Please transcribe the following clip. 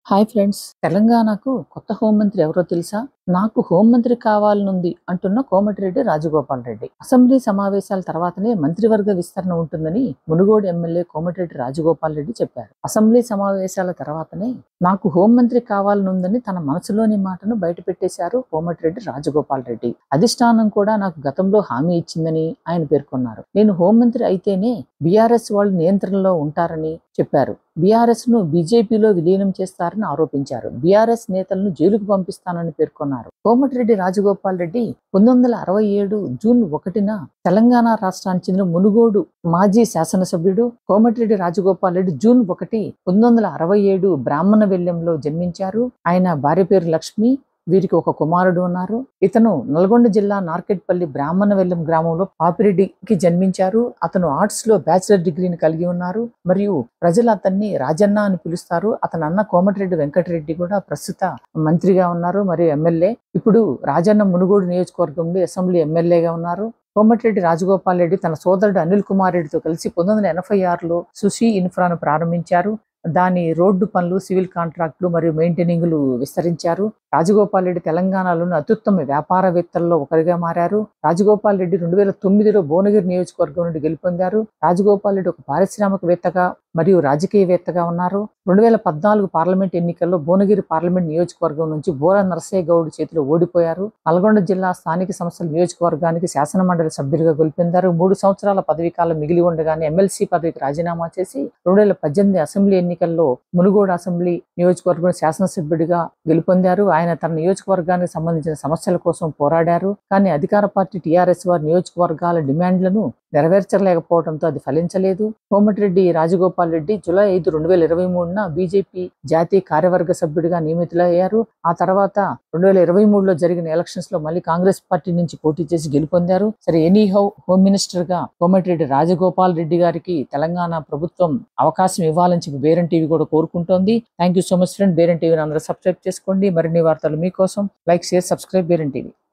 hi friends తెలంగాణకు కొత్త హోంమంత్రి ఎవరో తెలుసా నాకు హోంమంత్రి కావాలనుంది అంటున్న కోమటిరెడ్డి రాజగోపాల్ రెడ్డి అసెంబ్లీ సమావేశాల తర్వాతనే మంత్రివర్గ విస్తరణ ఉంటుందని మునుగోడు ఎమ్మెల్యే కోమటిరెడ్డి రాజగోపాల్ రెడ్డి చెప్పారు అసెంబ్లీ సమావేశాల తర్వాతనే నాకు హోంమంత్రి కావాలనుందని తన మనసులోని మాటను బయటపెట్టేశారు కోమటిరెడ్డి రాజగోపాల్ రెడ్డి అధిష్టానం కూడా నాకు గతంలో హామీ ఇచ్చిందని ఆయన పేర్కొన్నారు నేను హోంమంత్రి అయితేనే బీఆర్ఎస్ వాళ్ళు నియంత్రణలో ఉంటారని చెప్పారు బీఆర్ఎస్ ను బీజేపీలో విలీనం చేస్తారని ఆరోపించారు బీఆర్ఎస్ నేతలను జైలుకు పంపిస్తానని పేర్కొన్నారు కోమటిరెడ్డి రాజగోపాల్ రెడ్డి పంతొమ్మిది వందల అరవై ఏడు జూన్ ఒకటిన తెలంగాణ రాష్ట్రానికి చెందిన మునుగోడు మాజీ శాసనసభ్యుడు కోమటిరెడ్డి రాజగోపాల్ రెడ్డి జూన్ ఒకటి పంతొమ్మిది వందల అరవై ఏడు బ్రాహ్మణ వెల్లంలో జన్మించారు ఆయన భార్య పేరు లక్ష్మి వీరికి ఒక కుమారుడు ఉన్నారు ఇతను నల్గొండ జిల్లా నార్కెట్పల్లి బ్రాహ్మణవెల్లం గ్రామంలో పాపిరెడ్డికి జన్మించారు అతను ఆర్ట్స్ లో బ్యాచిలర్ డిగ్రీని కలిగి ఉన్నారు మరియు ప్రజలు అతన్ని రాజన్న అని పిలుస్తారు అతని అన్న కోమటిరెడ్డి వెంకటరెడ్డి కూడా ప్రస్తుత మంత్రిగా ఉన్నారు మరియు ఎమ్మెల్యే ఇప్పుడు రాజన్న మునుగోడు నియోజకవర్గంలో అసెంబ్లీ ఎమ్మెల్యేగా ఉన్నారు కోమటిరెడ్డి రాజగోపాల్ రెడ్డి తన సోదరుడు అనిల్ కుమార్ రెడ్డితో కలిసి పంతొమ్మిది వందల ఎనభై ఆరులో సుషి ఇన్ఫ్రాను ప్రారంభించారు దాని రోడ్డు పనులు సివిల్ కాంట్రాక్టులు మరియు మెయింటెనింగ్లు విస్తరించారు రాజగోపాల్ రెడ్డి తెలంగాణలోని అత్యుత్తమ వ్యాపారవేత్తల్లో ఒకరిగా మారారు రాజగోపాల్ రెడ్డి రెండు వేల తొమ్మిదిలో భువనగిరి నియోజకవర్గం నుండి గెలుపొందారు రాజగోపాల్ రెడ్డి ఒక పారిశ్రామికవేత్తగా మరియు రాజకీయవేత్తగా ఉన్నారు రెండు వేల పద్నాలుగు పార్లమెంట్ ఎన్నికల్లో భువనగిరి పార్లమెంట్ నియోజకవర్గం నుంచి బోర నరసయ్య గౌడ్ చేతిలో ఓడిపోయారు నల్గొండ జిల్లా స్థానిక సంస్థల నియోజకవర్గానికి శాసనమండలి సభ్యులుగా గెలుపొందారు మూడు సంవత్సరాల పదవీ కాలం మిగిలి ఉండగానే ఎమ్మెల్సీ పదవికి రాజీనామా చేసి రెండు వేల పద్దెనిమిది అసెంబ్లీ ఎన్నికల్లో మునుగోడు అసెంబ్లీ నియోజకవర్గం శాసనసభ్యుడిగా గెలుపొందారు ఆయన తన నియోజకవర్గానికి సంబంధించిన సమస్యల కోసం పోరాడారు కానీ అధికార పార్టీ టీఆర్ఎస్ వారి నియోజకవర్గాల డిమాండ్లను నెరవేర్చలేకపోవడంతో అది ఫలించలేదు కోమటిరెడ్డి రాజగోపాల్ రెడ్డి జూలై ఐదు రెండు వేల ఇరవై మూడున బీజేపీ జాతీయ కార్యవర్గ సభ్యుడిగా నియమితులయ్యారు ఆ తర్వాత రెండు వేల ఇరవై మూడులో జరిగిన ఎలక్షన్స్ లో మళ్ళీ కాంగ్రెస్ పార్టీ నుంచి పోటీ చేసి గెలుపొందారు సరే ఎనీ హౌ హోమ్ మినిస్టర్ గా కోమటిరెడ్డి రాజగోపాల్ రెడ్డి గారికి తెలంగాణ ప్రభుత్వం అవకాశం ఇవ్వాలని చెప్పి బేరన్ టీవీ కూడా కోరుకుంటోంది thank you so much friend Baron టీవీని అందరూ సబ్స్క్రైబ్ చేసుకోండి మరిన్ని వార్తలు మీకోసం like share subscribe Baron TV